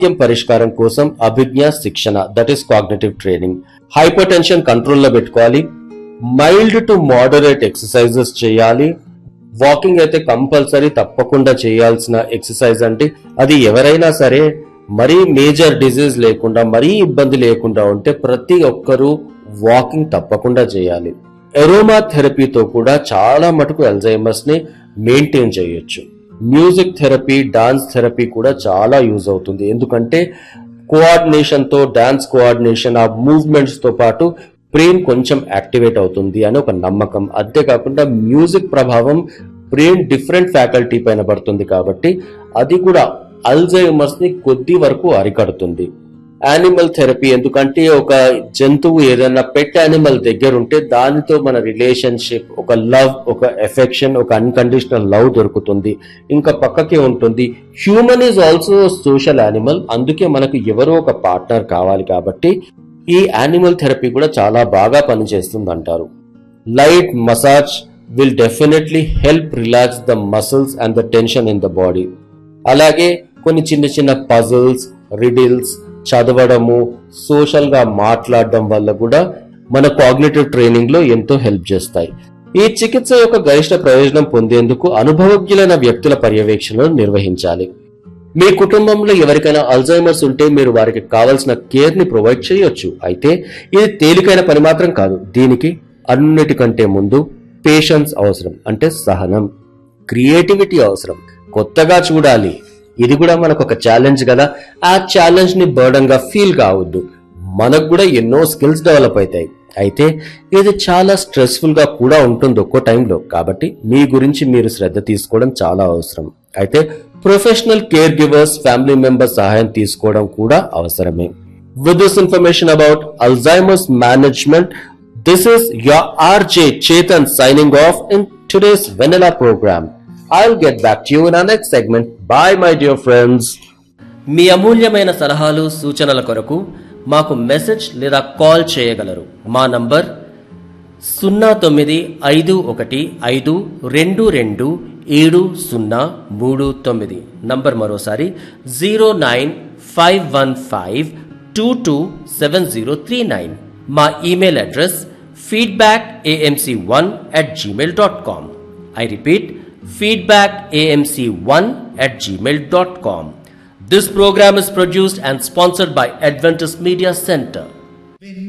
సమస్య పరిష్కారం కోసం అభిజ్ఞ శిక్షణ that is cognitive training hypertension కంట్రోల్లో పెట్టుకోవాలి మైల్డ్ టు మోడరేట్ ఎక్సర్సైజెస్ చేయాలి వాకింగ్ అయితే కంపల్సరీ తప్పకుండా చేయాల్సిన ఎక్సర్సైజ్ అంటే అది ఎవరైనా సరే మరీ మేజర్ డిజీజ్ లేకుండా మరీ ఇబ్బంది లేకుండా ఉంటే ప్రతి ఒక్కరూ వాకింగ్ తప్పకుండా చేయాలి ఎరోమా థెరపీతో కూడా చాలా మటుకు అల్జైమర్స్ ని మెయింటైన్ చేయొచ్చు మ్యూజిక్ థెరపీ డాన్స్ థెరపీ కూడా చాలా యూజ్ అవుతుంది ఎందుకంటే కోఆర్డినేషన్ తో డాన్స్ కోఆర్డినేషన్ ఆ మూవ్మెంట్స్ తో పాటు బ్రెయిన్ కొంచెం యాక్టివేట్ అవుతుంది అని ఒక నమ్మకం అంతేకాకుండా మ్యూజిక్ ప్రభావం బ్రెయిన్ డిఫరెంట్ ఫ్యాకల్టీ పైన పడుతుంది కాబట్టి అది కూడా అల్జైమర్స్ ని కొద్ది వరకు అరికడుతుంది యానిమల్ థెరపీ ఎందుకంటే ఒక జంతువు ఏదైనా పెట్ యానిమల్ దగ్గర ఉంటే దానితో మన రిలేషన్షిప్ ఒక లవ్ ఒక ఎఫెక్షన్ ఒక అన్కండిషనల్ లవ్ దొరుకుతుంది ఇంకా పక్కకే ఉంటుంది human is also social animal అందుకే మనకు ఎవరో ఒక పార్ట్నర్ కావాలి కాబట్టి ఈ యానిమల్ థెరపీ కూడా చాలా బాగా పనిచేస్తుంది అంటారు light massage will definitely help relax the muscles and the tension in the body అలాగే కొన్ని చిన్న చిన్న పజిల్స్ రిడిల్స్ చదవడము సోషల్ గా మాట్లాడడం వల్ల కూడా మన కాగ్నేటివ్ ట్రైనింగ్ లో ఎంతో హెల్ప్ చేస్తాయి ఈ చికిత్స యొక్క గరిష్ట ప్రయోజనం పొందేందుకు అనుభవజ్ఞులైన వ్యక్తుల పర్యవేక్షణను నిర్వహించాలి మీ కుటుంబంలో ఎవరికైనా అల్జైమర్స్ ఉంటే మీరు వారికి కావలసిన కేర్ ని ప్రొవైడ్ చేయొచ్చు అయితే ఇది తేలికైన పని మాత్రం కాదు దీనికి అన్నిటికంటే ముందు పేషెన్స్ అవసరం అంటే సహనం క్రియేటివిటీ అవసరం కొత్తగా చూడాలి ఇది కూడా మనకు ఒక ఛాలెంజ్ కదా ఆ ఛాలెంజ్ ని బర్డన్ గా ఫీల్ కావద్దు మనకు కూడా ఎన్నో స్కిల్స్ డెవలప్ అవుతాయి అయితే ఇది చాలా స్ట్రెస్ఫుల్ గా కూడా ఉంటుంది ఒక్కో టైంలో కాబట్టి మీ గురించి మీరు శ్రద్ధ తీసుకోవడం చాలా అవసరం అయితే professional caregivers family members సహాయం తీసుకోవడం కూడా అవసరమే with this information about Alzheimer's management this is your RJ Chetan signing off in today's Vanilla program. I'll get back to you in our next segment. Bye, my dear friends. మీ అమూల్యమైన సలహాలు సూచనల కొరకు మాకు మెసేజ్ లేదా call చేయగలరు మా number సున్నా తొమ్మిది ఐదు ఒకటి ఐదు రెండు రెండు ఏడు సున్నా మూడు తొమ్మిది నంబర్ మరోసారి zero nine five one five two two seven zero three nine మా email address feedback AMC one at Gmail dot com I repeat feedback AMC one at gmail.com. This program is produced and sponsored by Adventist Media Center.